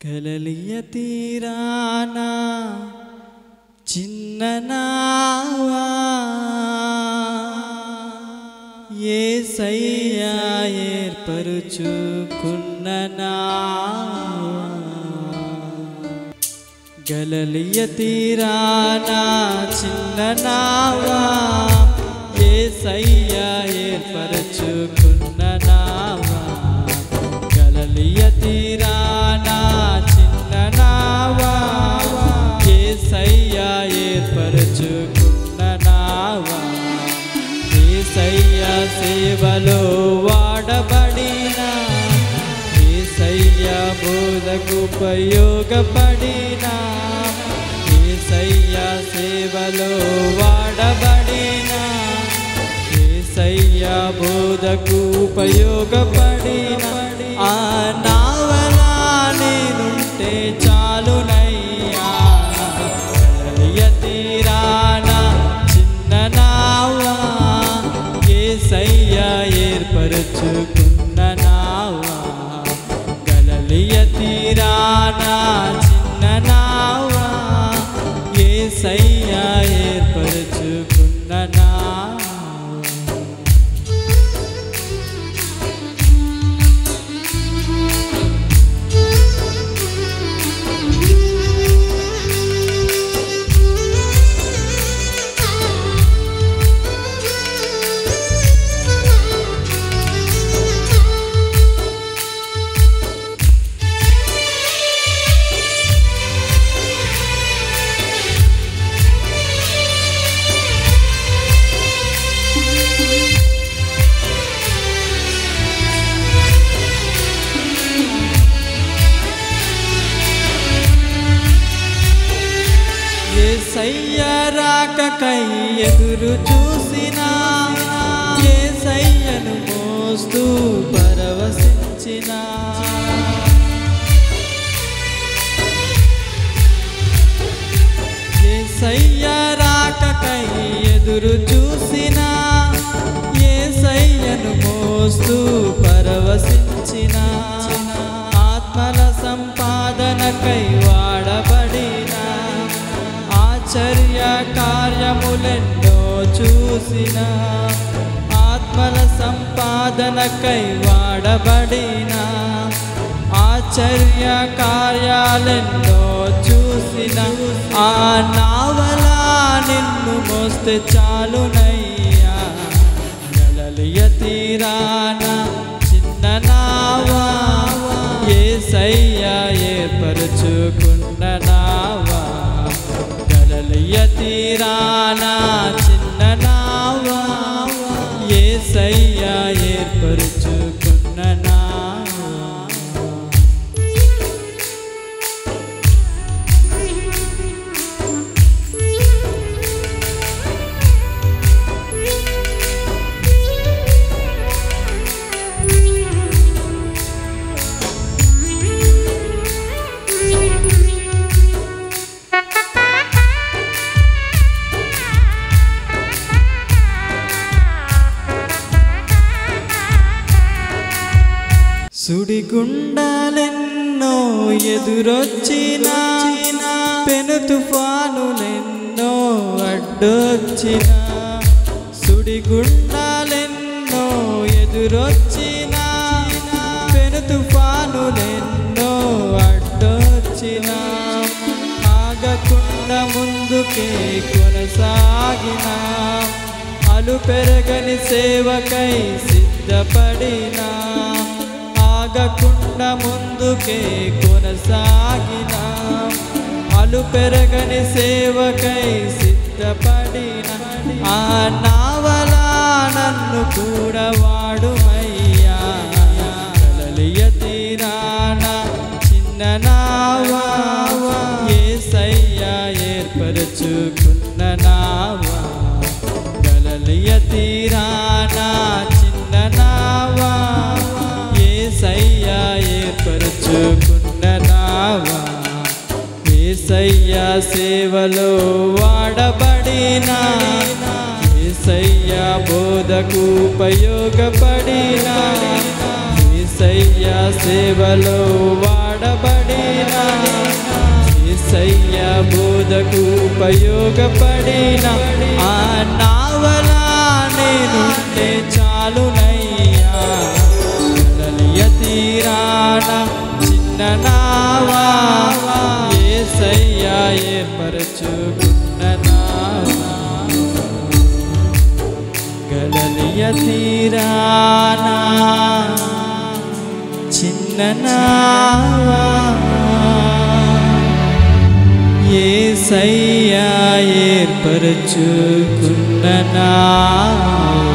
కలలియ తీరానా చిన్ననావా ఏ సయ్యా ఏర్పరుచుకున్న నావా గలలియ తీరానా చిన్ననావా ఏ సయ్యా ఏర్పరచుకున్న నావా గలలియ తీరానా చిన్ననావా ఏ సయ్యా ఏర్పరచుకున్న నావా ఏ సయ్యా సేవలో వాడబడిన ఏసయ్య బోధకు ఉపయోగపడిన ఏసయ్య సేవలో వాడబడిన ఏసయ్య బోధకు ఉపయోగపడిన ఆ నావలా నేనుంటే చాలునయ్యా కలలియ తీరాన చిన్న నావా ఏసయ్య ఏర్పరచుకున్న నావా గలలియ తీరాన చిన్న నావా ఏసయ్య ఏర్పరచుకున్న నావా ఏసయ్య రాకకై ఎదురు చూసినా ఏసయ్యను మోస్తూ పరవశించిన ఏసయ్య రాకకై ఎదురు చూసినా ఏసయ్యను మోస్తూ పరవశించిన ఆత్మల సంపాదనకై వాడబడిన ఆశ్చర్య కార్యములెన్నో చూసిన ఆత్మల సంపాదనకై వాడబడిన ఆశ్చర్య కార్యాలెన్నో చూసిన ఆ నావలా నిన్ను మోస్తే చాలునయ్యా గలలియ తీరాన చిన్న నావా ఏసయ్య ఏర్పరచుకున్న నావా గలలియ తీరాన చిన్న నావా ఏసయ్య ఏర్పరచుకున్న నావా సుడిగుండాలెన్నో ఎదురొచ్చిన పెను తుఫానులెన్నో అడ్డొచ్చిన సుడిగుండాలెన్నో ఎదురొచ్చిన పెను తుఫానులెన్నో అడ్డొచ్చిన ఆగకుండా ముందుకే కొనసాగిన అలు పెరగని సేవకై సిద్ధపడిన ఆగకుండా ముందుకే కొనసాగిన అలు పెరగని సేవకై సిద్ధపడిన ఆ నావలా నన్ను కూడా వాడుమయ్యా కలలియ తీరాన చిన్న నావా ఏసయ్యా ఏర్పరచుకున్న నావా గలలియ తీరాన చిన్న నావా ఏసయ్యా ఏర్పరచుకున్న నావా ఏసయ్య సేవలో వాడబడిన ఏసయ్య బోధకు ఉపయోగపడిన ఏసయ్య సేవలో వాడబడిన ఏసయ్య బోధకు ఉపయోగపడిన ఆ నావలా నేనుంటే చాలునయ్యా గలలియ తీరాన చిన్న నావా ఏసయ్య ఏర్పరచుకున్న నావా గలలియ తీరానా చిన్న నావా ఏసయ్యా ఏర్పరచుకున్న నావా